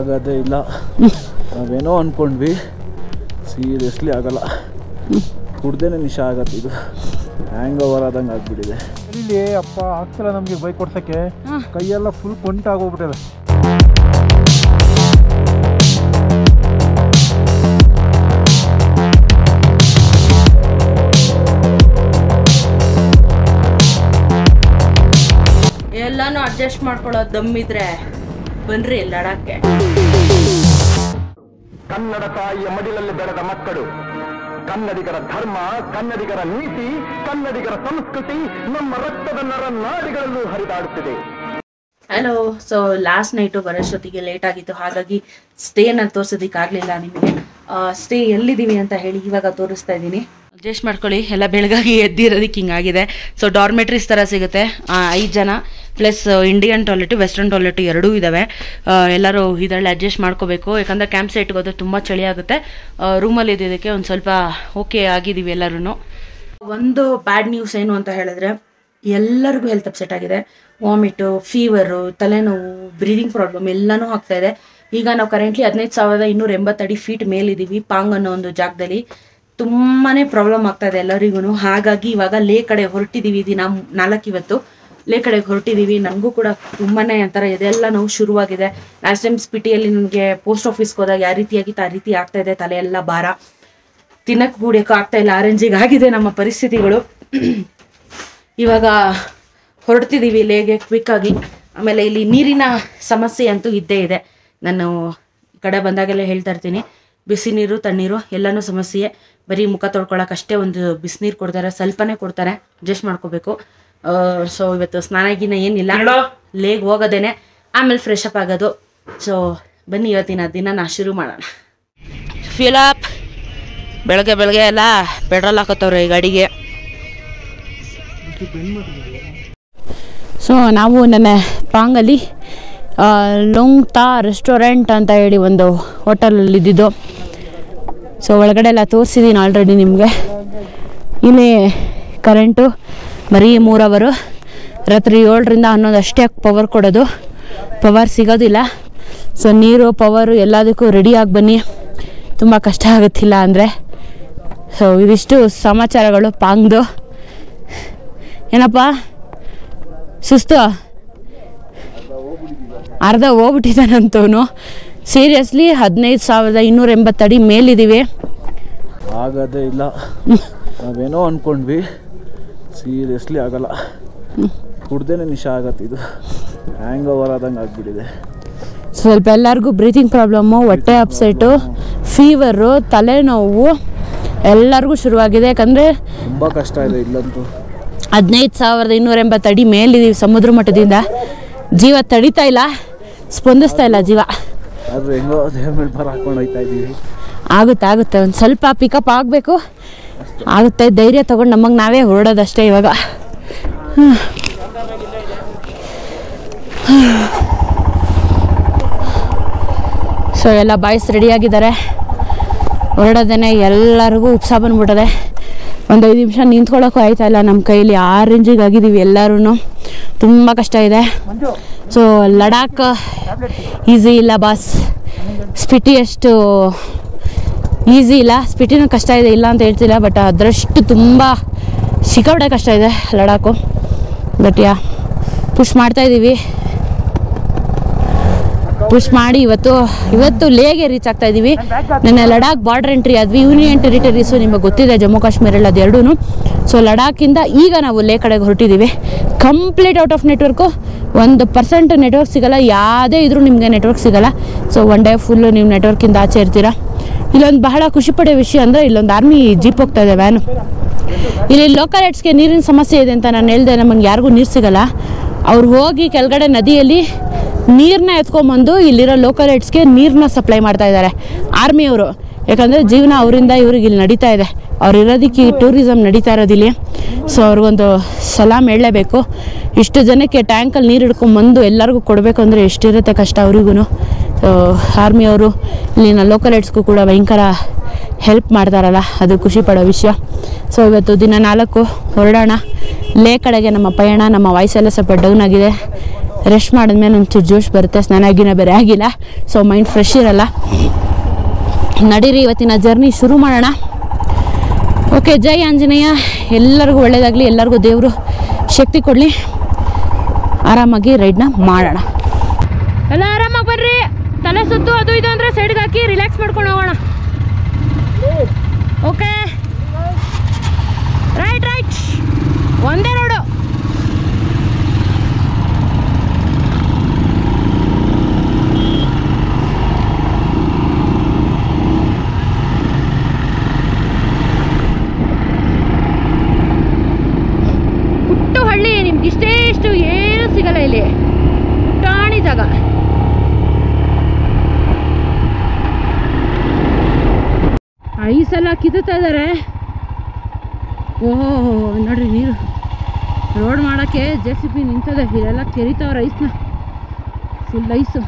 ಆಗೋದೇ ಇಲ್ಲ ನಾವೇನೋ ಅಂದ್ಕೊಂಡ್ವಿ ಸೀರಿಯಸ್ಲಿ ಆಗಲ್ಲ ಕುಡ್ದೇನೆ ನಿಶಾ ಆಗತ್ತೆ ಇದು ಹ್ಯಾಂಗ್ ಓವರ್ ಆದಂಗೆ ಆಗ್ಬಿಟ್ಟಿದೆ ಇಲ್ಲಿ ಅಪ್ಪ ಆಗ್ತಿಲ್ಲ ನಮಗೆ ಬೈಕ್ ಓಡ್ಸಕ್ಕೆ ಕೈಯೆಲ್ಲ ಫುಲ್ ಕೊಂಟ ಆಗೋಗ್ಬಿಟ್ಟಿದೆ ಎಲ್ಲಾನು ಅಡ್ಜಸ್ಟ್ ಮಾಡ್ಕೊಳ್ಳೋ ದಮ್ಮಿದ್ರೆ ಬನ್ರಿ ಲಡಾಖ್ಗೆ ಕನ್ನಡ ತಾಯಿಯ ಮಡಿಲಲ್ಲಿ ಬೆಳೆದ ಮಕ್ಕಳು ಕನ್ನಡಿಗರ ಧರ್ಮ ಕನ್ನಡಿಗರ ನೀತಿ ಕನ್ನಡಿಗರ ಸಂಸ್ಕೃತಿ ನಮ್ಮ ರಕ್ತದ ನರ ನಾಡಿಗಳಲ್ಲೂ ಹರಿದಾಡುತ್ತಿದೆ ಹಲೋ ಸೊ ಲಾಸ್ಟ್ ನೈಟು ಬರೋಷ್ಟೊತ್ತಿಗೆ ಲೇಟ್ ಆಗಿತ್ತು ಹಾಗಾಗಿ ಸ್ಟೇನ ತೋರ್ಸೋದಕ್ಕಾಗಲಿಲ್ಲ ನಿಮಗೆ ಸ್ಟೇ ಎಲ್ಲಿದ್ದೀವಿ ಅಂತ ಹೇಳಿ ಇವಾಗ ತೋರಿಸ್ತಾ ಇದ್ದೀನಿ ಅಡ್ಜಸ್ಟ್ ಮಾಡ್ಕೊಳ್ಳಿ ಎಲ್ಲ ಬೆಳಗಾಗಿ ಎದ್ದಿರೋದಕ್ಕೆ ಹಿಂಗಾಗಿದೆ ಸೊ ಡಾರ್ಮೆಟ್ರೀಸ್ ಥರ ಸಿಗುತ್ತೆ ಐದು ಜನ plus Indian toilet western toilet ಎರಡೂ ಇದ್ದಾವೆ ಆ, ಎಲ್ಲರೂ ಇದರಲ್ಲಿ ಅಡ್ಜಸ್ಟ್ ಮಾಡ್ಕೋಬೇಕು ಯಾಕಂದರೆ ಕ್ಯಾಂಪ್ ಸೈಟ್ಗೆ ಹೋದ್ರೆ ತುಂಬ ಚಳಿ ಆಗುತ್ತೆ ರೂಮಲ್ಲಿ ಇದ್ದಿದ್ದಕ್ಕೆ ಒಂದು ಸ್ವಲ್ಪ ಓಕೆ ಆಗಿದ್ದೀವಿ ಎಲ್ಲರೂ ಒಂದು ಬ್ಯಾಡ್ ನ್ಯೂಸ್ ಏನು ಅಂತ ಹೇಳಿದ್ರೆ ಎಲ್ಲರಿಗೂ ಹೆಲ್ತ್ ಅಪ್ಸೆಟ್ ಆಗಿದೆ ವಾಮಿಟು ಫೀವರು ತಲೆನೋವು ಬ್ರೀದಿಂಗ್ ಪ್ರಾಬ್ಲಮ್ ಎಲ್ಲನೂ ಆಗ್ತಾ ಇದೆ ಈಗ ನಾವು ಕರೆಂಟ್ಲಿ ಹದಿನೈದು ಸಾವಿರದ ಇನ್ನೂರ ಎಂಬತ್ತಡಿ ಫೀಟ್ ಮೇಲಿದ್ದೀವಿ ಪಾಂಗ್ ಅನ್ನೋ ಒಂದು ಜಾಗದಲ್ಲಿ ತುಂಬಾನೇ ಪ್ರಾಬ್ಲಮ್ ಆಗ್ತಾ ಇದೆ ಎಲ್ಲರಿಗೂ ಹಾಗಾಗಿ ಇವಾಗ ಲೇ ಕಡೆ ಹೊರಟಿದ್ದೀವಿ ದಿನ ನಾಲ್ಕು ಇವತ್ತು ಲೇ ಕಡೆಗೆ ಹೊರಟಿದ್ದೀವಿ ನನಗೂ ಕೂಡ ತುಂಬಾನೇ ಒಂಥರ ಇದೆಲ್ಲ ನೋವು ಶುರುವಾಗಿದೆ ಲಾಸ್ಟ್ ಟೈಮ್ ಸ್ಪಿಟಿಯಲ್ಲಿ ನನಗೆ ಪೋಸ್ಟ್ ಆಫೀಸ್ಗೆ ಹೋದಾಗ ಯಾವ ರೀತಿಯಾಗಿತ್ತು ಆ ರೀತಿ ಆಗ್ತಾ ಇದೆ ತಲೆ ಎಲ್ಲ ಭಾರ ತಿನ್ನಕ್ಕೆ ಕೂಡಿಯೋಕ್ಕೂ ಆಗ್ತಾ ಇಲ್ಲ ಆರೆಂಜಿಗೆ ಆಗಿದೆ ನಮ್ಮ ಪರಿಸ್ಥಿತಿಗಳು ಇವಾಗ ಹೊರಡ್ತಿದ್ದೀವಿ ಲೇಗೆ ಕ್ವಿಕ್ಕಾಗಿ ಆಮೇಲೆ ಇಲ್ಲಿ ನೀರಿನ ಸಮಸ್ಯೆ ಅಂತೂ ಇದ್ದೇ ಇದೆ ನಾನು ಈ ಕಡೆ ಬಂದಾಗೆಲ್ಲ ಹೇಳ್ತಾ ಇರ್ತೀನಿ ಬಿಸಿ ನೀರು ತಣ್ಣೀರು ಎಲ್ಲನೂ ಸಮಸ್ಯೆ ಬರೀ ಮುಖ ತೊಳ್ಕೊಳಕ್ಕಷ್ಟೇ ಒಂದು ಬಿಸಿನೀರು ಕೊಡ್ತಾರೆ ಸ್ವಲ್ಪನೇ ಕೊಡ್ತಾರೆ ಅಡ್ಜಸ್ಟ್ ಮಾಡ್ಕೋಬೇಕು ಸೊ ಇವತ್ತು ಸ್ನಾನ ಗಿನ ಏನಿಲ್ಲ ಲೇಗ್ ಹೋಗೋದೇನೆ ಆಮೇಲೆ ಫ್ರೆಶ್ ಅಪ್ ಆಗೋದು ಸೊ ಬನ್ನಿ ಇವತ್ತಿನ ದಿನ ಶುರು ಮಾಡೋಣ ಫಿಲಪ್ ಬೆಳಗ್ಗೆ ಬೆಳಗ್ಗೆ ಎಲ್ಲ ಪೆಟ್ರೋಲ್ ಹಾಕೋತವ್ರೆ ಈ ಗಾಡಿಗೆ ಸೊ ನಾವು ನನ್ನ ಪಾಂಗಲ್ಲಿ ಲೊಂಗ್ತಾ ರೆಸ್ಟೋರೆಂಟ್ ಅಂತ ಹೇಳಿ ಒಂದು ಹೋಟೆಲಲ್ಲಿ ಇದ್ದಿದ್ದು ಸೊ ಒಳಗಡೆ ಎಲ್ಲ ತೋರಿಸಿದ್ದೀನಿ ಆಲ್ರೆಡಿ ನಿಮಗೆ ಇಲ್ಲಿ ಕರೆಂಟು ಬರೀ ಮೂರು ಅವರು ರಾತ್ರಿ ಏಳರಿಂದ ಹನ್ನೊಂದು ಅಷ್ಟೇ ಪವರ್ ಕೊಡೋದು ಪವರ್ ಸಿಗೋದಿಲ್ಲ ಸೊ ನೀರು ಪವರು ಎಲ್ಲದಕ್ಕೂ ರೆಡಿಯಾಗಿ ಬನ್ನಿ ತುಂಬ ಕಷ್ಟ ಆಗುತ್ತಿಲ್ಲ ಅಂದರೆ ಸೊ ಇದಿಷ್ಟು ಸಮಾಚಾರಗಳು ಪಾಂಗ್ದು ಏನಪ್ಪ ಸುಸ್ತು ಅರ್ಧ ಹೋಗ್ಬಿಟ್ಟಿದ್ದಾನಂತವನು ಸೀರಿಯಸ್ಲಿ ಹದಿನೈದು ಸಾವಿರದ ಇನ್ನೂರ ಎಂಬತ್ತಡಿ ಮೇಲಿದ್ದೀವಿ ಆಗೋದೇ ಇಲ್ಲ ನಾವೇನೋ ಅಂದ್ಕೊಂಡ್ವಿ ಸೀರಿಯಸ್ಲಿ ಆಗಲ್ಲ ಕುಡ್ದೇನೆ ನಿಶಾ ಆಗತ್ತೆ ಇದು ಹ್ಯಾಂಗ್ ಓವರ್ ಆದಂಗೆ ಆಗ್ಬಿಟ್ಟಿದೆ ಸ್ವಲ್ಪ ಎಲ್ಲರಿಗೂ ಬ್ರೀತಿಂಗ್ ಪ್ರಾಬ್ಲಮ್ಮು ಹೊಟ್ಟೆ ಅಪ್ಸೆಟು ಫೀವರು ತಲೆನೋವು ಎಲ್ಲರಿಗೂ ಶುರುವಾಗಿದೆ ಯಾಕಂದರೆ ತುಂಬ ಕಷ್ಟ ಇದೆ ಇಲ್ಲಂತೂ ಹದಿನೈದು ಸಾವಿರದ ಇನ್ನೂರ ಎಂಬತ್ತು ಅಡಿ ಮೇಲಿದ್ದೀವಿ ಸಮುದ್ರ ಮಟ್ಟದಿಂದ ಜೀವ ತಡಿತಾ ಇಲ್ಲ ಸ್ಪಂದಿಸ್ತಾ ಇಲ್ಲ ಜೀವ ಆದರೂ ಹೆಂಗೋ ದೇವ್ರ ಮೇಲೆ ಬರ ಹಾಕೊಂಡು ಹೋಗ್ತಾ ಇದ್ದೀವಿ ಆಗುತ್ತೆ ಆಗುತ್ತೆ ಒಂದು ಸ್ವಲ್ಪ ಪಿಕಪ್ ಆಗಬೇಕು ಆಗುತ್ತೆ ಧೈರ್ಯ ತಗೊಂಡು ನಮಗೆ ನಾವೇ ಹೊರಡೋದಷ್ಟೇ ಇವಾಗ ಹ್ಮ್. ಸೊ ಎಲ್ಲ ಬಾಯ್ಸ್ ರೆಡಿಯಾಗಿದ್ದಾರೆ ಹೊರಡೋದೇನೆ ಎಲ್ಲರಿಗೂ ಉತ್ಸಾಹ ಬಂದ್ಬಿಟ್ಟದೆ ಒಂದು ಐದು ನಿಮಿಷ ನಿಂತ್ಕೊಳ್ಳೋಕ್ಕೂ ಆಯ್ತಾ ಇಲ್ಲ ನಮ್ಮ ಕೈಲಿ ಆ ರೇಂಜಿಗೆ ಆಗಿದ್ದೀವಿ ಎಲ್ಲರೂ ತುಂಬ ಕಷ್ಟ ಇದೆ ಸೊ ಲಡಾಖ್ ಈಸಿ ಇಲ್ಲ ಬಾಸ್ ಸ್ಪಿಟಿ ಅಷ್ಟು ಈಸಿ ಇಲ್ಲ ಸ್ಪಿಟಿನೂ ಕಷ್ಟ ಇದೆ ಇಲ್ಲ ಅಂತ ಹೇಳ್ತಿಲ್ಲ ಬಟ್ ಅದರಷ್ಟು ತುಂಬ ಸಿಕ್ಕಾಪಟ್ಟೆ ಕಷ್ಟ ಇದೆ ಲಡಾಖು ಬಟ್ ಯಾ ಪುಷ್ ಮಾಡ್ತಾ ಇದ್ದೀವಿ ಪುಷ್ ಮಾಡಿ ಇವತ್ತು ಇವತ್ತು ಲೇಗೆ ರೀಚ್ ಆಗ್ತಾ ಇದ್ದೀವಿ ನನ್ನ ಲಡಾಖ್ ಬಾರ್ಡರ್ ಎಂಟ್ರಿ ಆದ್ವಿ ಯೂನಿಯನ್ ಟೆರಿಟರೀಸು ನಿಮಗೆ ಗೊತ್ತಿದೆ ಜಮ್ಮು ಕಾಶ್ಮೀರ ಎಲ್ಲ ಅದೆರಡೂ ಸೊ ಲಡಾಖಿಂದ ಈಗ ನಾವು ಲೇ ಕಡೆಗೆ ಹೊರಟಿದ್ದೀವಿ ಕಂಪ್ಲೀಟ್ ಔಟ್ ಆಫ್ ನೆಟ್ವರ್ಕು ಒಂದು ಪರ್ಸೆಂಟ್ ನೆಟ್ವರ್ಕ್ ಸಿಗಲ್ಲ ಯಾವುದೇ ಇದ್ರೂ ನಿಮಗೆ ನೆಟ್ವರ್ಕ್ ಸಿಗಲ್ಲ ಸೊ ಒನ್ ಡೇ ಫುಲ್ಲು ನೀವು ನೆಟ್ವರ್ಕಿಂದ ಆಚೆ ಇರ್ತೀರಾ ಇಲ್ಲೊಂದು ಬಹಳ ಖುಷಿ ಪಡೋ ವಿಷಯ ಅಂದರೆ ಇಲ್ಲೊಂದು ಆರ್ಮಿ ಜೀಪ್ ಹೋಗ್ತಾ ಇದೆ ವ್ಯಾನು ಇಲ್ಲಿ ಲೋಕಲ್ ಏಡ್ಸ್ಗೆ ನೀರಿನ ಸಮಸ್ಯೆ ಇದೆ ಅಂತ ನಾನು ಹೇಳ್ದೆ ನಮಗೆ ಯಾರಿಗೂ ನೀರು ಸಿಗಲ್ಲ ಅವ್ರು ಹೋಗಿ ಕೆಳಗಡೆ ನದಿಯಲ್ಲಿ ನೀರನ್ನ ಎತ್ಕೊಂಬಂದು ಇಲ್ಲಿರೋ ಲೋಕಲ್ ಏಡ್ಸ್ಗೆ ನೀರನ್ನ ಸಪ್ಲೈ ಮಾಡ್ತಾ ಇದ್ದಾರೆ ಆರ್ಮಿಯವರು ಯಾಕಂದರೆ ಜೀವನ ಅವರಿಂದ ಇವ್ರಿಗೆ ಇಲ್ಲಿ ನಡೀತಾ ಇದೆ ಅವ್ರು ಇರೋದಕ್ಕೆ ಈ ಟೂರಿಸಮ್ ನಡೀತಾ ಇರೋದಿಲ್ಲಿ ಸೊ ಅವ್ರಿಗೊಂದು ಸಲಾಮ್ ಹೇಳಲೇಬೇಕು ಇಷ್ಟು ಜನಕ್ಕೆ ಟ್ಯಾಂಕಲ್ಲಿ ನೀರು ಹಿಡ್ಕೊಂಬಂದು ಎಲ್ಲರಿಗೂ ಕೊಡಬೇಕು ಅಂದರೆ ಎಷ್ಟಿರುತ್ತೆ ಕಷ್ಟ ಅವ್ರಿಗೂ ಸೊ ಆರ್ಮಿಯವರು ಇಲ್ಲಿನ ಲೋಕಲ್ ಏಡ್ಸ್ಗೂ ಕೂಡ ಭಯಂಕರ ಹೆಲ್ಪ್ ಮಾಡ್ತಾರಲ್ಲ ಅದು ಖುಷಿ ಪಡೋ ವಿಷಯ ಸೊ ಇವತ್ತು ದಿನ ನಾಲ್ಕು ಹೊರಡೋಣ ಲೇ ಕಡೆಗೆ ನಮ್ಮ ಪಯಣ ನಮ್ಮ ವಾಯ್ಸ್ ಎಲ್ಲ ಸ್ವಲ್ಪ ಡೌನ್ ಆಗಿದೆ ರೆಸ್ಟ್ ಮಾಡಿದ್ಮೇಲೆ ಒಂಚೂರು ಜೋಶ್ ಬರುತ್ತೆ ಸ್ನಾನ ಗಿನ ಬೇರೆ ಆಗಿಲ್ಲ ಸೊ ಮೈಂಡ್ ಫ್ರೆಶ್ ಇರಲ್ಲ ನಡೀರಿ ಇವತ್ತಿನ ಜರ್ನಿ ಶುರು ಮಾಡೋಣ ಓಕೆ ಜೈ ಆಂಜನೇಯ ಎಲ್ಲರಿಗೂ ಒಳ್ಳೆಯದಾಗಲಿ ಎಲ್ಲರಿಗೂ ದೇವರು ಶಕ್ತಿ ಕೊಡಲಿ ಆರಾಮಾಗಿ ರೈಡ್ನ ಮಾಡೋಣ ಎಲ್ಲ ಆರಾಮಾಗಿ ಬರ್ರಿ ತಲೆ ಸುತ್ತು ಅದು ಇದು ಅಂದರೆ ಸೈಡ್ಗೆ ಹಾಕಿ ರಿಲ್ಯಾಕ್ಸ್ ಮಾಡ್ಕೊಂಡು ಹೋಗೋಣ ಓಕೆ ರೈಟ್ ರೈಟ್ ಒಂದೇ ರೋಡು ಪುಟ್ಟು ಹಳ್ಳಿ ನಿಮ್ಗೆ ಇಷ್ಟೇ ಇಷ್ಟು ಏನು ಸಿಗಲ್ಲ ಇಲ್ಲಿ ಪುಟಾಣಿ ಜಾಗ ಐಸೆಲ್ಲ ಕಿತ್ತುತ್ತಾ ಇದ್ದಾರೆ ಓಹೋ ನೋಡ್ರಿ ನೀರು ರೋಡ್ ಮಾಡೋಕ್ಕೆ ಜೆ ಸಿ ಪಿ ನಿಂತದೆ ಇಲ್ಲೆಲ್ಲ ಕೆರಿತಾವ್ರ ಐಸ್ನ ಫುಲ್ ಐಸು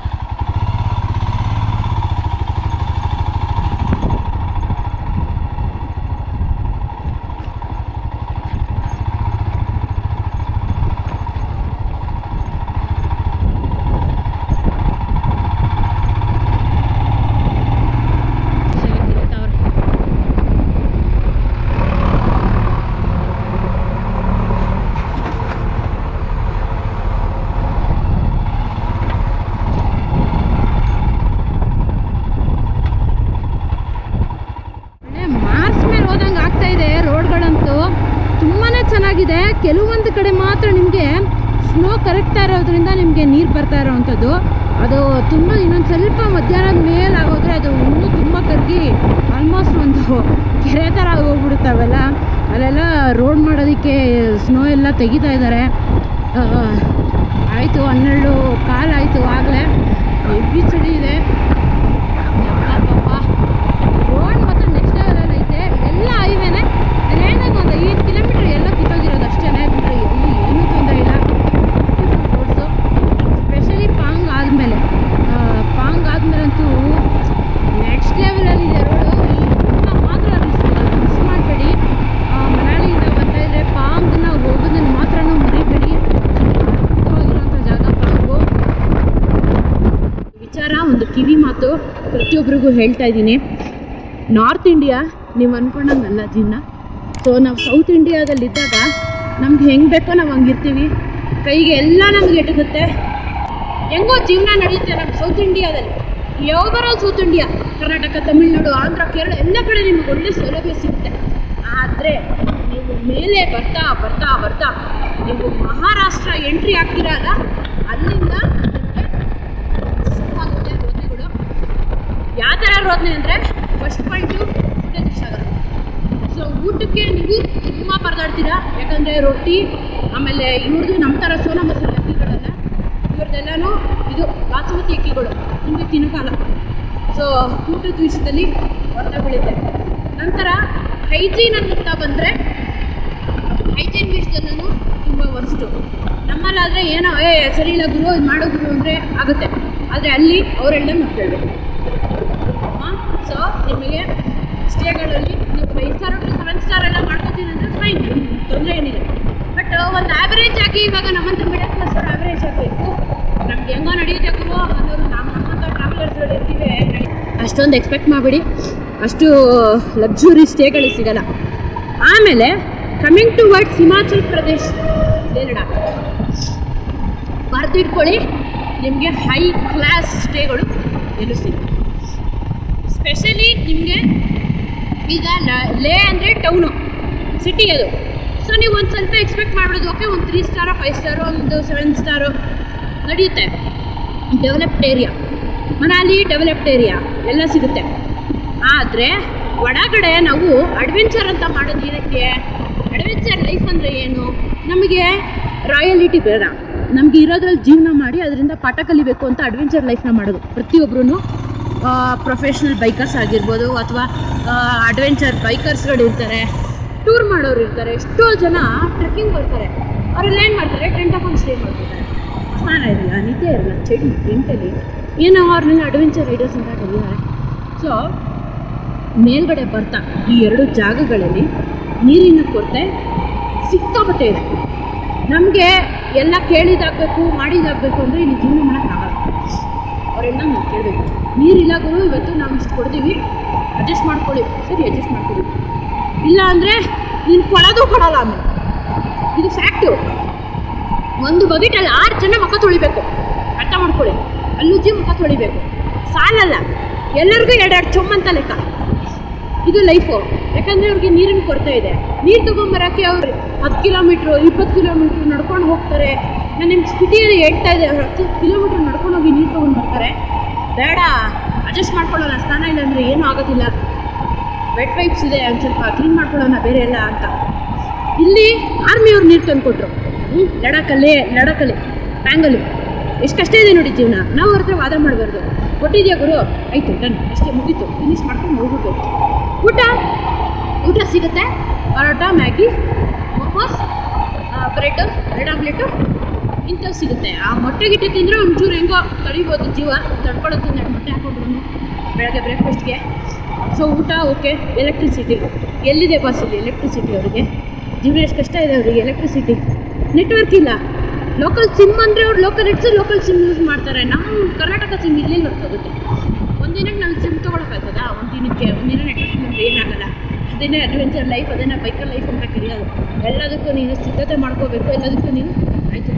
ಒಳ್ಳೆ ಮಾರ್ಚ್ ಮೇಲೆ ಹೋದಂಗೆ ಆಗ್ತಾ ಇದೆ ರೋಡ್ಗಳಂತೂ ತುಂಬಾ ಚೆನ್ನಾಗಿದೆ ಕೆಲವೊಂದು ಕಡೆ ಮಾತ್ರ ನಿಮಗೆ ಸ್ನೋ ಕರಗ್ತಾ ಇರೋದ್ರಿಂದ ನಿಮಗೆ ನೀರು ಬರ್ತಾ ಇರೋವಂಥದ್ದು ಅದು ತುಂಬ ಇನ್ನೊಂದು ಸ್ವಲ್ಪ ಮಧ್ಯಾಹ್ನದ ಮೇಲೆ ಆಗೋದ್ರೆ ಅದು ಇನ್ನೂ ತುಂಬ ಕರಗಿ ಆಲ್ಮೋಸ್ಟ್ ಒಂದು ಕೆರೆ ಥರ ಹೋಗ್ಬಿಡುತ್ತವೆಲ್ಲ ಅಲ್ಲೆಲ್ಲ ರೋಡ್ ಮಾಡೋದಕ್ಕೆ ಸ್ನೋ ಎಲ್ಲ ತೆಗಿತಾ ಇದ್ದಾರೆ ಆಯಿತು ಹನ್ನೆರಡು ಕಾಲಾಯಿತು ಆಗಲೇ ಹೆವಿ ಚಳಿ ಇದೆ ಯಪ್ಪಾ ರೋಡ್ ಮಾತ್ರ ನೆಕ್ಸ್ಟ್ ಲೆವೆಲ್ ಐತೆ ಎಲ್ಲ ಹೈವೇನೆ ನಾನು ಹೇಳ್ದಂಗೆ ಒಂದು ಐದು ಕಿಲೋಮೀಟ್ರ್ ಎಲ್ಲ ಕಿತ್ತೋಗಿರೋದು ಅಷ್ಟೇ ಬಿಟ್ಟರೆ ಎಲ್ಲಿ ಏನೂ ತೊಂದರೆ ಇಲ್ಲ ರೋಡ್ಸು ಸ್ಪೆಷಲಿ ಪಾಂಗ್ ಆದಮೇಲೆ ಪಾಂಗ್ ಆದಮೇಲಂತೂ ನೆಕ್ಸ್ಟ್ ಲೆವೆಲಲ್ಲಿದೆ ರೋಡು ಇದನ್ನ ಮಾತ್ರ ಮಿಸ್ ಮಾಡಬೇಡಿ ಮನಾಲಿಯಿಂದ ಬರ್ತಾ ಇದ್ರೆ ಪಾಂಗ್ನ ಹೋಗೋದನ್ನು ಮಾತ್ರ ಮರಿಬೇಡಿ ಅದ್ಭುತವಾಗಿರುವಂಥ ಜಾಗ ಪಾಂಗು ವಿಚಾರ ಒಂದು ಕಿವಿ ಮಾತು ಪ್ರತಿಯೊಬ್ಬರಿಗೂ ಹೇಳ್ತಾ ಇದ್ದೀನಿ ನಾರ್ತ್ ಇಂಡಿಯಾ ನೀವು ಅನ್ಕೊಂಡಂಗಲ್ಲ ಜೀವನ ಸೊ ನಾವು ಸೌತ್ ಇಂಡಿಯಾದಲ್ಲಿದ್ದಾಗ ನಮ್ಗೆ ಹೆಂಗೆ ಬೇಕೋ ನಾವು ಹಂಗಿರ್ತೀವಿ ಕೈಗೆ ಎಲ್ಲ ನಮ್ಗೆ ಎಟುಗುತ್ತೆ ಹೆಂಗೋ ಜೀವನ ನಡೆಯುತ್ತೆ ನಮ್ಮ ಸೌತ್ ಇಂಡಿಯಾದಲ್ಲಿ ಯಾವ್ದಾರ ಸೌತ್ ಇಂಡಿಯಾ ಕರ್ನಾಟಕ ತಮಿಳ್ನಾಡು ಆಂಧ್ರ ಕೇರಳ ಎಲ್ಲ ಕಡೆ ನಿಮ್ಗೆ ಒಳ್ಳೆ ಸೌಲಭ್ಯ ಸಿಗುತ್ತೆ ಆದರೆ ನೀವು ಮೇಲೆ ಬರ್ತಾ ಬರ್ತಾ ಬರ್ತಾ ನೀವು ಮಹಾರಾಷ್ಟ್ರ ಎಂಟ್ರಿ ಆಗ್ತೀರಲ್ಲ ಅಲ್ಲಿಂದ ನಿಮಗೆ ಶುರುವಾಗುತ್ತೆ ರೋದನೆಗಳು ಯಾವ ಥರ ರೋದನೆ ಅಂದರೆ ಫಸ್ಟ್ ಪಾಯಿಂಟು ಫುಡ್ ಇಷ್ಟ ಆಗಲ್ಲ ಸೊ ಊಟಕ್ಕೆ ನೀವು ತುಂಬ ಪರದಾಡ್ತೀರಾ ಯಾಕಂದರೆ ರೊಟ್ಟಿ ಆಮೇಲೆ ಇವ್ರದ್ದು ನಮ್ಮ ಥರ ಸೋನಾ ಮಸಾಲೆ ಅಕ್ಕಿಗಳಲ್ಲ ಇವ್ರದ್ದೆಲ್ಲನೂ ಇದು ಬಾಸುಮತಿ ಅಕ್ಕಿಗಳು ನಿಮಗೆ ತಿನ್ನೋಕ್ಕಲ್ಲ ಸೊ ಊಟದ ವಿಷಯದಲ್ಲಿ ಹೊರತ ಬೀಳುತ್ತೆ ನಂತರ ಹೈಜೀನ್ ಅಂತ ಬಂದರೆ ಹೈಜೀನ್ ವಿಷಯದಲ್ಲೂ ತುಂಬ ವರ್ಸ್ಟು ನಮ್ಮಲ್ಲಾದರೆ ಏನೋ ಏ ಸರಿ ಇಲ್ಲ ಗುರು ಇದು ಮಾಡೋ ಗುರು ಅಂದರೆ ಆಗುತ್ತೆ ಆದರೆ ಅಲ್ಲಿ ಅವರೆಲ್ಲ ಮಕ್ಕಳು ಸೊ ನಿಮಗೆ ಸ್ಟೇಗಳಲ್ಲಿ ನೀವು five star to seven star ಎಲ್ಲ ಮಾಡ್ಕೋತೀನಿ ಅಂದರೆ ಫೈನ್ ತೊಂದರೆ ಏನಿಲ್ಲ ಬಟ್ ಒಂದು ಆ್ಯಾವ್ರೇಜ್ ಆಗಿ ಇವಾಗ ನಮ್ಮಂತ ಮಿಡಲ್ ಕ್ಲಾಸ್ ಅವ್ರು ಆ್ಯಾವ್ರೇಜ್ ಆಗಬೇಕು ನಮ್ಗೆ ಹೆಂಗೋ ನಡೆಯುತ್ತೆ ಗುರು ಅನ್ನೋರು ನಮ್ಮ ನಮ್ಮಂಥ ಟ್ರಾವೆಲರ್ಸ್ಗಳು ಇರ್ತೀವಿ ಅಷ್ಟೊಂದು ಎಕ್ಸ್ಪೆಕ್ಟ್ ಮಾಡಬೇಡಿ ಅಷ್ಟು ಲಕ್ಸುರಿ ಸ್ಟೇಗಳಿಗೆ ಸಿಗಲ್ಲ ಆಮೇಲೆ coming towards Himachal Pradesh Leh Ladakh ಬರೆದಿಟ್ಕೊಳ್ಳಿ ನಿಮಗೆ ಹೈ ಕ್ಲಾಸ್ ಸ್ಟೇಗಳು ಎಲ್ಲೂ ಸಿಗುತ್ತೆ ಸ್ಪೆಷಲಿ ನಿಮಗೆ ಈಗ ಲ- ಲೇ ಅಂದರೆ ಟೌನು ಸಿಟಿ ಅದು ಸೊ ನೀವು ಒಂದು ಸ್ವಲ್ಪ ಎಕ್ಸ್ಪೆಕ್ಟ್ ಮಾಡ್ಬೋದು ಓಕೆ ಒಂದು ತ್ರೀ ಸ್ಟಾರೋ ಫೈವ್ ಸ್ಟಾರೋ ಒಂದು ಸೆವೆನ್ ಸ್ಟಾರೋ ನಡೆಯುತ್ತೆ developed area Manali developed area ಎಲ್ಲ ಸಿಗುತ್ತೆ ಆದರೆ ಒಳಗಡೆ ನಾವು ಅಡ್ವೆಂಚರ್ ಅಂತ ಮಾಡೋದು ಏನಕ್ಕೆ ಅಡ್ವೆಂಚರ್ ಲೈಫ್ ಅಂದರೆ ಏನು ನಮಗೆ ರಾಯಲಿಟಿ ಬೇಡ ನಮಗೆ ಇರೋದ್ರಲ್ಲಿ ಜೀವನ ಮಾಡಿ ಅದರಿಂದ ಪಾಠ ಕಲಿಬೇಕು ಅಂತ ಅಡ್ವೆಂಚರ್ ಲೈಫ್ನ ಮಾಡೋದು ಪ್ರತಿಯೊಬ್ಬರೂ ಪ್ರೊಫೆಷ್ನಲ್ ಬೈಕರ್ಸ್ ಆಗಿರ್ಬೋದು ಅಥವಾ ಅಡ್ವೆಂಚರ್ ಬೈಕರ್ಸ್ಗಳು ಇರ್ತಾರೆ ಟೂರ್ ಮಾಡೋರು ಇರ್ತಾರೆ ಎಷ್ಟೋ ಜನ ಟ್ರೆಕ್ಕಿಂಗ್ ಬರ್ತಾರೆ ಅವರೆಲ್ಲ ಏನು ಮಾಡ್ತಾರೆ ಟೆಂಟ್ ಹಾಕೊಂಡು ಸ್ಟೇ ಮಾಡ್ತಿದ್ದಾರೆ ಸ್ನಾನ ಇರಲ್ಲ ನಿದ್ದೆ ಇರಲ್ಲ ಚಳಿ ಟೆಂಟಲ್ಲಿ ಏನೋ ಅವ್ರನ್ನೆಲ್ಲ ಅಡ್ವೆಂಚರ್ ರೈಡರ್ಸ್ ಅಂತ ಕರೀತಾರೆ ಸೊ ಮೇಲ್ಗಡೆ ಬರ್ತಾ ಈ ಎರಡು ಜಾಗಗಳಲ್ಲಿ ನೀರಿನ ಕೊರತೆ ಸಿಕ್ಕಾಪಟ್ಟೆ ಇದೆ ನಮಗೆ ಎಲ್ಲ ಕೇಳಿದಾಗಬೇಕು ಮಾಡಿದಾಗಬೇಕು ಅಂದರೆ ಇಲ್ಲಿ ಜೀವನ ಮಾಡೋಕ್ಕಾಗಲ್ಲ ಅವರೆಲ್ಲ ನಾವು ಕೇಳಬೇಕು ನೀರಿಲ್ಲ ಗುರು ಇವತ್ತು ನಾವು ಇಷ್ಟು ಕೊಡ್ತೀವಿ ಅಡ್ಜಸ್ಟ್ ಮಾಡ್ಕೊಳ್ಳಿ ಸರಿ ಅಡ್ಜಸ್ಟ್ ಮಾಡ್ಕೊಳ್ಳಿ ಇಲ್ಲ ಅಂದರೆ ನೀನು ಕೊಡೋದು ಕೊಡಲ್ಲ ಆಮೇಲೆ ಇದು ಫ್ಯಾಕ್ಟು ಒಂದು ಬಕೆಟಲ್ಲಿ ಆರು ಜನ ಮುಖ ತೊಳಿಬೇಕು ಅರ್ಥ ಮಾಡ್ಕೊಳ್ಳಿ ಅಲ್ಲುಜ್ಜಿ ಮುಖ ತೊಳಿಬೇಕು ಸಾಲಲ್ಲ ಎಲ್ಲರಿಗೂ ಎರಡೆರಡು ಚೊಮ್ಮಂತ ಲೆಕ್ಕ ಇದು ಲೈಫು ಯಾಕಂದರೆ ಅವ್ರಿಗೆ ನೀರಿನ ಕೊರತೆ ಇದೆ ನೀರು ತೊಗೊಂಬರೋಕ್ಕೆ ಅವ್ರು ಹತ್ತು ಕಿಲೋಮೀಟ್ರು ಇಪ್ಪತ್ತು ಕಿಲೋಮೀಟ್ರ್ ನಡ್ಕೊಂಡು ಹೋಗ್ತಾರೆ ನಾನು ನಿಮ್ಮ ಸಿಟಿಯಲ್ಲಿ ಹೇಳ್ತಾ ಇದ್ದೆ ಅವ್ರು ಹತ್ತು ಕಿಲೋಮೀಟ್ರ್ ನಡ್ಕೊಂಡು ಹೋಗಿ ನೀರು ತೊಗೊಂಡು ಬರ್ತಾರೆ ಬೇಡ ಅಡ್ಜಸ್ಟ್ ಮಾಡ್ಕೊಳ್ಳೋಣ ಸ್ನಾನ ಇಲ್ಲ ಅಂದರೆ ಏನೂ ಆಗೋದಿಲ್ಲ ವೆಟ್ ಪೈಪ್ಸ್ ಇದೆ ಒಂದು ಸ್ವಲ್ಪ ಕ್ಲೀನ್ ಮಾಡ್ಕೊಳ್ಳೋಣ ಬೇರೆ ಎಲ್ಲ ಅಂತ ಇಲ್ಲಿ ಆರ್ಮಿಯವ್ರು ನೀರು ತಂದು ಕೊಟ್ಟರು ಹ್ಞೂ ಲಡಾಖಲ್ಲಿ ಲಡಾಖಲ್ಲಿ ಬ್ಯಾಂಗಲ್ಲಿ ಎಷ್ಟು ಕಷ್ಟ ಇದೆ ನೋಡಿ ಜೀವನ ನಾವು ಅವ್ರ ಹತ್ರ ವಾದ ಮಾಡಬಾರ್ದು ಕೊಟ್ಟಿದ್ಯಾ ಗುರು ಆಯಿತು ಡನ್ ಅಷ್ಟೇ ಮುಗೀತು ಫಿನಿಶ್ ಮಾಡ್ಕೊಂಡು ಹೋಗ್ಬಿಟ್ಟು ಊಟ ಊಟ ಸಿಗುತ್ತೆ paratha Maggi momos bread bread omelette ಇಂಥವು ಸಿಗುತ್ತೆ ಆ ಮೊಟ್ಟೆ ಗಿಟ್ಟೆ ತಿಂದರೆ ಒಂಚೂರು ಹೆಂಗೋ ತಡಿಬೋದು ಜೀವ ತಡ್ಕೊಳ್ಳೋದು ಎರಡು ಮೊಟ್ಟೆ ಹಾಕೊಂಡು ಬೆಳಗ್ಗೆ ಬ್ರೇಕ್ಫಾಸ್ಟ್ಗೆ ಸೊ ಊಟ ಓಕೆ ಎಲೆಕ್ಟ್ರಿಸಿಟಿ ಎಲ್ಲಿದೆ ಬಸ್ ಇಲ್ಲಿ ಎಲೆಕ್ಟ್ರಿಸಿಟಿ ಅವರಿಗೆ ಜೀವನ ಎಷ್ಟು ಕಷ್ಟ ಇದೆ ಅವರಿಗೆ ಎಲೆಕ್ಟ್ರಿಸಿಟಿ ನೆಟ್ವರ್ಕ್ ಇಲ್ಲ ಲೋಕಲ್ ಸಿಮ್ ಅಂದರೆ ಅವ್ರು local nets local SIM use ಮಾಡ್ತಾರೆ ನಮ್ಮ ಕರ್ನಾಟಕ ಸಿಮ್ ಇಲ್ಲಿ ವರ್ಕ್ ಆಗುತ್ತೆ ಒಂದಿನಕ್ಕೆ ನಾವು ಸಿಮ್ ತೊಗೊಳಕ್ಕಾಗ್ತದಾ ಒಂದಿನಕ್ಕೆ ಒಂದಿನ ನೆಟ್ವರ್ಕ್ ಅಂದರೆ ಏನಾಗಲ್ಲ ಅದೇನೇ ಅಡ್ವೆಂಚರ್ ಲೈಫ್ ಅದೇನೇ ಬೈಕಲ್ ಲೈಫ್ ಅಂತ ಕರೆಯೋದು ಎಲ್ಲದಕ್ಕೂ ನೀನು ಸಿದ್ಧತೆ ಮಾಡ್ಕೋಬೇಕು ಎಲ್ಲದಕ್ಕೂ ನೀನು ಆಯಿತು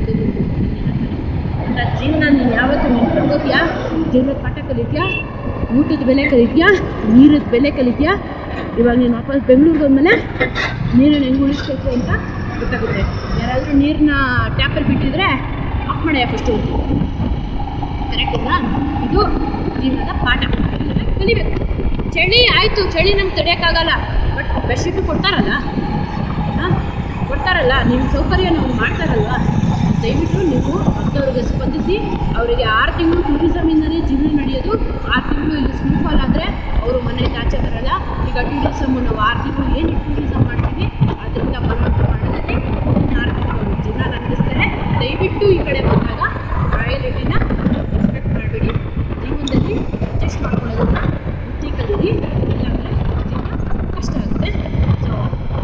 ಅಂತ ಜೀವನ ನೀನು ಯಾವತ್ತೂ ನೀನು ಕಳ್ಕೋತೀಯಾ ಜೀವನದ ಪಾಠ ಕಲಿತೀಯಾ ಊಟದ ಬೆಲೆ ಕಲಿತೀಯಾ ನೀರದ ಬೆಲೆ ಕಲಿತೀಯಾ ಇವಾಗ ನೀನು ವಾಪಸ್ ಬೆಂಗಳೂರಿಗೆ ಹೋದ್ಮೇಲೆ ನೀರನ್ನು ಹೆಂಗೆ ಉಳಿಸ್ಬೇಕು ಅಂತ ಗೊತ್ತಾಗುತ್ತೆ ಯಾರಾದರೂ ನೀರನ್ನ ಟ್ಯಾಪಲ್ಲಿ ಬಿಟ್ಟಿದ್ರೆ ಆಫ್ ಮಾಡ್ಯಾ ಫಸ್ಟು ಕರೆಕ್ಟ್ ಇಲ್ಲ ಇದು ಜೀವನದ ಪಾಠ ಇದನ್ನ ಕಲಿಬೇಕು ಚಳಿ ಆಯಿತು ಚಳಿ ನಮ್ಗೆ ತಡೆಯೋಕ್ಕಾಗಲ್ಲ ಬಟ್ ಬೆಡ್ಶೀಟು ಕೊಡ್ತಾರಲ್ಲ ಹಾಂ ಕೊಡ್ತಾರಲ್ಲ ನಿಮ್ಮ ಸೌಕರ್ಯ ನಾವು ಮಾಡ್ತಾರಲ್ವ ದಯವಿಟ್ಟು ನೀವು ಅಂಥವ್ರಿಗೆ ಸ್ಪಂದಿಸಿ ಅವರಿಗೆ ಆರು ತಿಂಗಳು ಟೂರಿಸಮಿಂದನೇ ಜೀವನ ನಡೆಯೋದು ಆರು ತಿಂಗಳು ಇಲ್ಲಿ ಸ್ನೋಫಾಲ್ ಆದರೆ ಅವರು ಮನೆಯಿಂದ ಆಚೆ ಬರಲ್ಲ ಈಗ ಟೂರಿಸಮ್ ನಾವು ಆರು ತಿಂಗಳು ಏನು ಟೂರಿಸಮ್ ಮಾಡ್ತೀವಿ ಅದರಿಂದ ಬರುವಂಥ ಹಣದಲ್ಲಿ ಇನ್ನು ಆರು ತಿಂಗಳು ಅವ್ರ ಜೀವನ ನಡೆಸ್ತಾರೆ ದಯವಿಟ್ಟು ಈ ಕಡೆ ಬಂದಾಗ ರಾಯಲಿಟಿನ ರೆಸ್ಪೆಕ್ಟ್ ಮಾಡಬೇಡಿ ಜೀವನದಲ್ಲಿ ಅಡ್ಜಸ್ಟ್ ಮಾಡ್ಕೊಳ್ಳೋದನ್ನ ಬುದ್ಧಿ ಕಲೀರಿ ಇಲ್ಲಾಂದರೆ ಜೀವನ ಕಷ್ಟ ಆಗುತ್ತೆ ಸೊ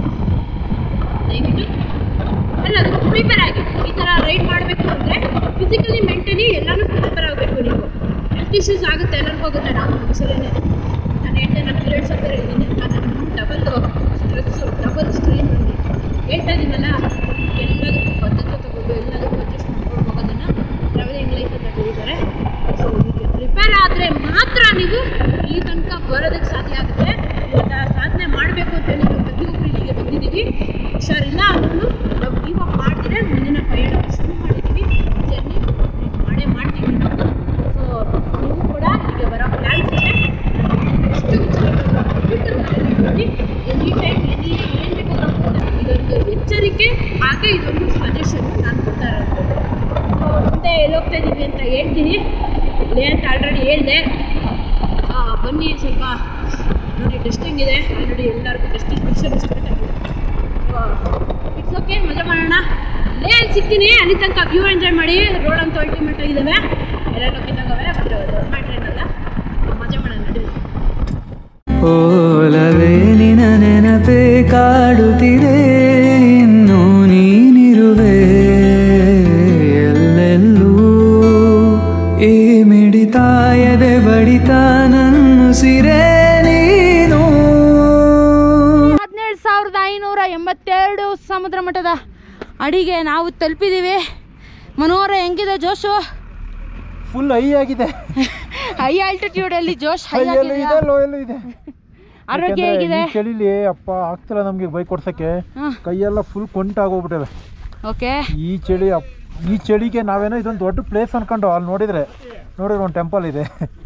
ದಯವಿಟ್ಟು ಎಲ್ಲದಕ್ಕೂ ಪ್ರಿಪೇರ್ ಆಗಿ ಈ ಥರ ರೈಡ್ ಮಾಡಬೇಕು ಅಂದರೆ ಫಿಸಿಕಲಿ ಮೆಂಟಲಿ ಎಲ್ಲನೂ ಪ್ರಿಪೇರ್ ಆಗಬೇಕು ನೀವು ಹೆಲ್ತ್ ಇಶ್ಯೂಸ್ ಆಗುತ್ತೆ ಎಲ್ಲರಿಗೂ ಆಗುತ್ತೆ ನಾವು ಮನುಷ್ಯರೇನೆ ನಾನು ಹೇಳ್ದೆ ನಾನು ಪೀರಿಯಡ್ಸ್ ಅಂತ ಹೇಳಿದ್ದೀನಿ ನಾನು ಡಬಲ್ ಸ್ಟ್ರೆಸ್ಸು ಡಬಲ್ ಸ್ಟ್ರೈನ್ ಹೇಳ್ತಾ ಇದ್ದೀನಲ್ಲ ಎಲ್ಲದಕ್ಕೂ ಬದ್ಧತೆ ತಗೊಂಡು ಎಲ್ಲದಕ್ಕೂ ಅಡ್ಜಸ್ಟ್ ಮಾಡ್ಕೊಂಡು ಹೋಗೋದನ್ನು ಟ್ರಾವೆಲಿಂಗ್ ಲೈಫ್ ಅಂತ ಕರೀತಾರೆ ಸೊ ಇದಕ್ಕೆ ಪ್ರಿಪೇರ್ ಆದರೆ ಮಾತ್ರ ನೀವು ಈ ತನಕ ಬರೋದಕ್ಕೆ ಸಾಧ್ಯ ಆಗುತ್ತೆ ಇವಾಗ ಸಾಧನೆ ಮಾಡಬೇಕು ಅಂತ ಹೇಳಿ ನಾವು ಪ್ರತಿಯೊಬ್ಬರು ಇಲ್ಲಿಗೆ ಬಂದಿದ್ದೀವಿ ಹುಷಾರಿಲ್ಲ ಅಂದ್ರೂ ನಾವು ಗಿವ್ ಅಪ್ ಮಾಡ್ತೀರಾ ಮುಂದಿನ ಪಯಣ ಶುರು ಮಾಡಿದ್ದೀವಿ ಜರ್ನಿ ಮಾಡೇ ಮಾಡ್ತೀವಿ ನಾವು ಸೊ ನೀವು ಕೂಡ ಹೀಗೆ ಬರೋ ಪ್ಲ್ಯಾನ್ಸ್ ಇದೆ ಎಷ್ಟು ವಿಚಾರಗಳು ಎನಿ ಟೈಮ್ ಎನಿ ಏನು ಬೇಕಾದ್ರೂ ಇದೊಂದು ಎಚ್ಚರಿಕೆ ಹಾಗೆ ಇದೊಂದು ಸಜೆಷನ್ ನಾನು ಕೊಡ್ತಾ ಇರೋದು ಸೊ ಮುಂದೆ ಎಲ್ಲೋಗ್ತಾ ಇದ್ದೀವಿ ಅಂತ ಹೇಳ್ತೀನಿ ಲೇ ಅಂತ ಆಲ್ರೆಡಿ ಹೇಳಿದೆ ಬನ್ನಿ ಸ್ವಲ್ಪ ನೋಡಿ ಟೆಸ್ಟಿಂಗ್ ಇದೆ ಆಲ್ರೆಡಿ ಎಲ್ಲರಿಗೂ ಟೆಸ್ಟಿಂಗ್ ಮಿಷನ್ ಸ್ಟಾರ್ಟ್ ಆಗಿದೆ ಇಟ್ಸ್ ಓಕೆ ಮಜಾ ಮಾಡೋಣ ಲೇ ಅಲ್ಲಿ ಸಿಗ್ತೀನಿ ಅಲ್ಲಿ ತನಕ ವ್ಯೂ ಎಂಜಾಯ್ ಮಾಡಿ ರೋಡ್ ಅಂತ ಅಲ್ಟಿಮೇಟ್ ಆಗಿದ್ದಾವೆ ಎಲ್ಲೆಲ್ಲೋ ಕಿತ್ತಾಗವೆ ಬಟ್ ದೊಡ್ಡ ಮ್ಯಾಟ್ರ್ ಏನಲ್ಲ ಮಜಾ ಮಾಡೋಣ ನಡೀರಿ ಓಲವೇ ನಿನ ನೆನಪೇ ಕಾಡುತ್ತಿದೆ ಇನ್ನು ನೀನಿರುವೆ ಎಲ್ಲೆಲ್ಲೂ ಈ ಮಿಡಿತಾಯದೆ ಬಡಿತ ನನ್ನುಸಿರೇ ನೀನು ಹದಿನೇಳು ಸಾವಿರದ ಐನೂರ ಎಂಬತ್ತೆರಡು ಸಮುದ್ರ ಮಟ್ಟದ ಅಡಿಗೆ ನಾವು ತಲುಪಿದ್ದೀವಿ ಮನೋಹರ ಹೆಂಗಿದೆ ಜೋಶು ಫುಲ್ ಹೈ ಆಗಿದೆ ಹೈ ಆಲ್ಟಿಟ್ಯೂಡಲ್ಲಿ ಜೋಶ್ ಹೈ ಹೈಯಲ್ಲೂ ಇದೆ ಲೋಯಲ್ಲೂ ಇದೆ ಆರೋಗ್ಯ ಯಾಕಂದ್ರೆ ಹೇಗಿದೆ ಈ ಚಳಿಲಿ ಅಪ್ಪ ಆಗ್ತಿಲ್ಲ ನಮ್ಗೆ ಬೈಕ್ ಓಡ್ಸಕ್ಕೆ ಹಾಂ ಕೈಯೆಲ್ಲ ಫುಲ್ ಕೊಂಟಾಗೋಗ್ಬಿಟ್ಟಿವೆ ಓಕೆ ಈ ಚಳಿ ಅಪ್- ಈ ಚಳಿಗೆ ನಾವೇನೋ ಇದೊಂದು ದೊಡ್ಡ ಪ್ಲೇಸ್ ಅನ್ಕೊಂಡು ಅಲ್ಲಿ ನೋಡಿದ್ರೆ ನೋಡಿದ್ರೆ ಒಂದು ಟೆಂಪಲ್ ಇದೆ